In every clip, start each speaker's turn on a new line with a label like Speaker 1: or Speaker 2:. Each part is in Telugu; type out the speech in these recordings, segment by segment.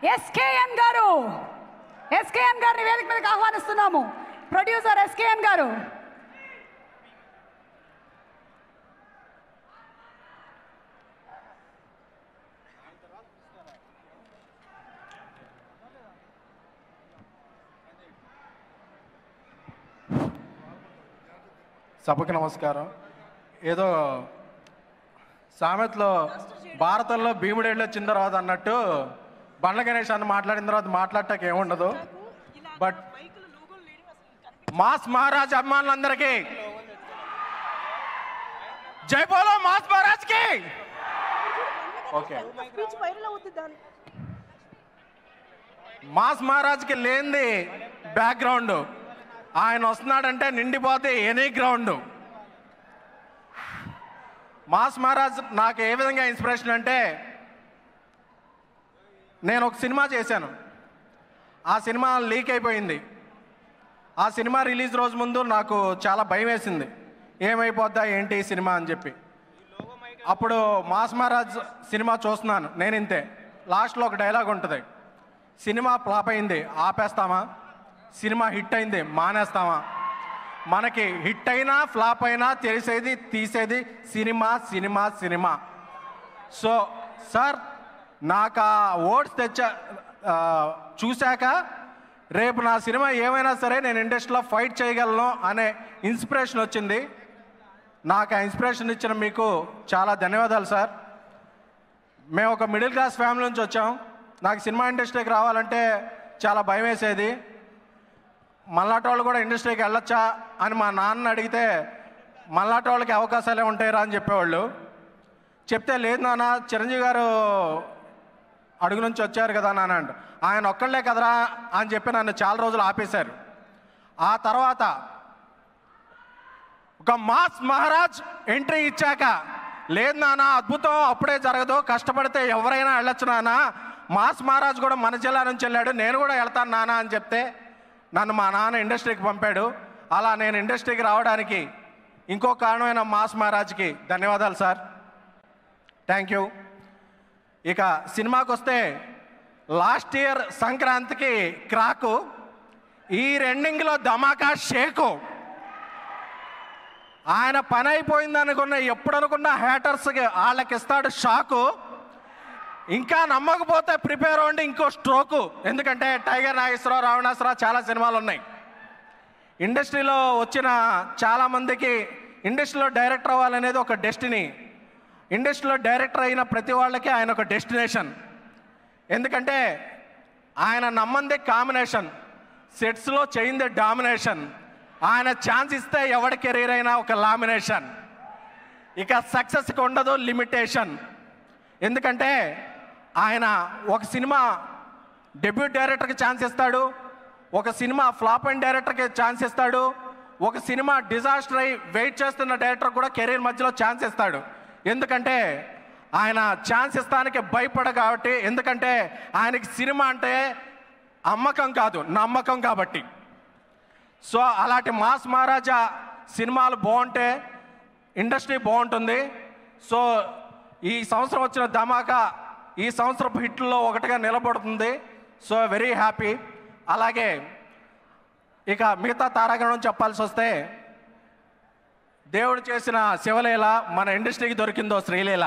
Speaker 1: ఎస్కేఎన్ గారు ఎస్కేఎన్ గారిని వేదిక మీదకి ఆహ్వానిస్తున్నాము ప్రొడ్యూసర్ ఎస్కేఎన్ గారు
Speaker 2: సభకు నమస్కారం ఏదో సామెతలో భారతంలో భీముడేళ్ళు వచ్చిన తర్వాత అన్నట్టు బండ్ల గణేష్ అన్న మాట్లాడిన తర్వాత మాట్లాడటానికి ఏముండదు బట్ మాస్ మహారాజ్ అభిమానులందరికీ జై బోలో మాస్ మహారాజ్ కి ఓకే
Speaker 3: స్పీచ్ వైరల్ అవుతుంది దాని
Speaker 2: మాస్ మహారాజ్కి లేనిది బ్యాక్గ్రౌండ్ ఆయన వస్తున్నాడంటే నిండిపోతే ఎనీ గ్రౌండ్ మాస్ మహారాజ్ నాకు ఏ విధంగా ఇన్స్పిరేషన్ అంటే నేను ఒక సినిమా చేశాను ఆ సినిమా లీక్ అయిపోయింది ఆ సినిమా రిలీజ్ రోజు ముందు నాకు చాలా భయం వేసింది ఏమైపోద్దా ఏంటి ఈ సినిమా అని చెప్పి అప్పుడు మాస్ మహారాజ్ సినిమా చూస్తున్నాను నేను ఇంతే లాస్ట్లో ఒక డైలాగ్ ఉంటుంది సినిమా ఫ్లాప్ అయింది ఆపేస్తామా సినిమా హిట్ అయింది మానేస్తామా మనకి హిట్ అయినా ఫ్లాప్ అయినా తెలిసేది తీసేది cinema cinema cinema so sir నాకు ఆ ఓట్స్ తెచ్చా ఆ, చూశాక రేపు నా సినిమా ఏమైనా సరే నేను ఇండస్ట్రీలో ఫైట్ చేయగలను అనే ఇన్స్పిరేషన్ వచ్చింది నాకు ఆ ఇన్స్పిరేషన్ ఇచ్చిన మీకు చాలా ధన్యవాదాలు సార్ మేము ఒక మిడిల్ క్లాస్ ఫ్యామిలీ నుంచి వచ్చాం నాకు సినిమా ఇండస్ట్రీకి రావాలంటే చాలా భయం వేసేది మళ్ళాటి వాళ్ళు కూడా ఇండస్ట్రీకి వెళ్ళొచ్చా అని మా నాన్న అడిగితే మళ్ళాటి వాళ్ళకి అవకాశాలే ఉంటాయిరా అని చెప్పేవాళ్ళు చెప్తే లేదు నాన్న చిరంజీవి గారు అడుగు నుంచి వచ్చారు కదా నాన్న అంట ఆయన ఒక్కళ్ళే కదరా అని చెప్పి నన్ను చాలా రోజులు ఆపేశారు ఆ తర్వాత ఒక మాస్ మహారాజ్ ఎంట్రీ ఇచ్చాక లేదు నాన్న అద్భుతం అప్పుడే జరగదు కష్టపడితే ఎవరైనా వెళ్ళొచ్చు నాన్న మాస్ మహారాజ్ కూడా మన జిల్లా నుంచి వెళ్ళాడు నేను కూడా వెళ్తాను నాన్న అని చెప్తే నన్ను మా నాన్న ఇండస్ట్రీకి పంపాడు అలా నేను ఇండస్ట్రీకి రావడానికి ఇంకో కారణమైన మాస్ మహారాజ్కి ధన్యవాదాలు సార్ థ్యాంక్ యూ ఇక సినిమాకి వస్తే లాస్ట్ ఇయర్ సంక్రాంతికి క్రాకు ఈ రెండింగ్లో ధమాకా షేకు ఆయన పని అయిపోయింది అనుకున్న ఎప్పుడు అనుకున్న హ్యాటర్స్కి వాళ్ళకి ఇస్తాడు షాకు ఇంకా నమ్మకపోతే ప్రిపేర్ అవ్వండి ఇంకో స్ట్రోకు ఎందుకంటే టైగర్ నాగేశ్వరరావు రావణాశ్వరరావు చాలా సినిమాలు ఉన్నాయి ఇండస్ట్రీలో వచ్చిన చాలామందికి ఇండస్ట్రీలో డైరెక్టర్ అవ్వాలనేది ఒక డెస్టినీ ఇండస్ట్రీలో డైరెక్టర్ అయిన ప్రతి వాళ్ళకి ఆయన ఒక డెస్టినేషన్ ఎందుకంటే ఆయన నమ్మంది కాంబినేషన్ సెట్స్లో చేయింది డామినేషన్ ఆయన ఛాన్స్ ఇస్తే ఎవరి కెరీర్ అయినా ఒక లామినేషన్ ఇక సక్సెస్కి ఉండదు లిమిటేషన్ ఎందుకంటే ఆయన ఒక సినిమా డెబ్యూట్ డైరెక్టర్కి ఛాన్స్ ఇస్తాడు ఒక సినిమా ఫ్లాప్ అండ్ డైరెక్టర్కి ఛాన్స్ ఇస్తాడు ఒక సినిమా డిజాస్టర్ అయి వెయిట్ చేస్తున్న డైరెక్టర్ కూడా కెరీర్ మధ్యలో ఛాన్స్ ఇస్తాడు ఎందుకంటే ఆయన ఛాన్స్ ఇస్తానికి భయపడ కాబట్టి ఎందుకంటే ఆయనకి సినిమా అంటే అమ్మకం కాదు నమ్మకం కాబట్టి సో అలాంటి మాస్ మహారాజా సినిమాలు బాగుంటే ఇండస్ట్రీ బాగుంటుంది సో ఈ సంవత్సరం వచ్చిన ధమాకా ఈ సంవత్సరం హిట్లో ఒకటిగా నిలబడుతుంది సో వెరీ హ్యాపీ అలాగే ఇక మిగతా తారాగణం చెప్పాల్సి వస్తే దేవుడు చేసిన శివలీల మన ఇండస్ట్రీకి దొరికిందో శ్రీలీల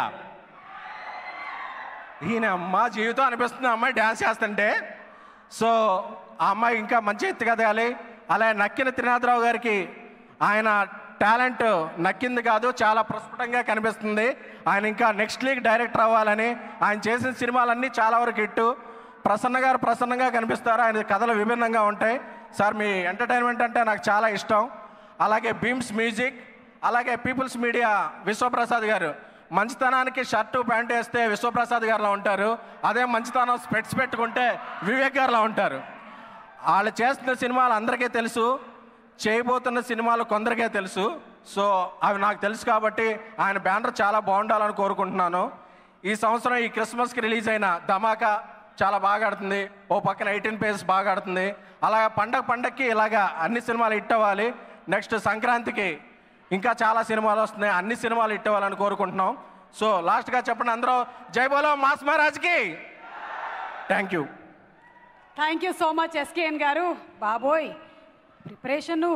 Speaker 2: ఈయన అమ్మ జీవితం అనిపిస్తుంది ఆ అమ్మాయి డ్యాన్స్ చేస్తుంటే సో ఆ అమ్మాయి ఇంకా మంచి ఎత్తుగదగాలి అలాగే నక్కిన త్రినాథరావు గారికి ఆయన టాలెంట్ నక్కింది కాదు చాలా ప్రస్ఫుటంగా కనిపిస్తుంది ఆయన ఇంకా నెక్స్ట్ లీగ్ డైరెక్టర్ అవ్వాలని ఆయన చేసిన సినిమాలన్నీ చాలా వరకు హిట్టు ప్రసన్న గారు ప్రసన్నంగా కనిపిస్తారు ఆయన కథలు విభిన్నంగా ఉంటాయి సార్ మీ ఎంటర్టైన్మెంట్ అంటే నాకు చాలా ఇష్టం అలాగే బీమ్స్ మ్యూజిక్ అలాగే పీపుల్స్ మీడియా విశ్వప్రసాద్ గారు మంచితనానికి షర్టు ప్యాంట్ వేస్తే విశ్వప్రసాద్ గారిలో ఉంటారు అదే మంచితనం స్పెట్స్ పెట్టుకుంటే వివేక్ గారిలో ఉంటారు వాళ్ళు చేస్తున్న సినిమాలు అందరికీ తెలుసు చేయబోతున్న సినిమాలు కొందరికే తెలుసు సో అవి నాకు తెలుసు కాబట్టి ఆయన బ్యానర్ చాలా బాగుండాలని కోరుకుంటున్నాను ఈ సంవత్సరం ఈ క్రిస్మస్కి రిలీజ్ అయిన ధమాకా చాలా బాగా ఆడుతుంది ఓ పక్కన ఎయిటీన్ పేజెస్ బాగా ఆడుతుంది అలాగే పండగ పండగకి ఇలాగా అన్ని సినిమాలు హిట్ అవ్వాలి నెక్స్ట్ సంక్రాంతికి ఇంకా చాలా సినిమాలు వస్తున్నాయి అన్ని సినిమాలు హిట్ అవ్వాలని కోరుకుంటున్నాం సో లాస్ట్గా చెప్పండి అందరూ జై బోలో మాస్ మహారాజ్కి thank you
Speaker 1: thank you so much SKN garu బాబోయ్ ప్రిపరేషన్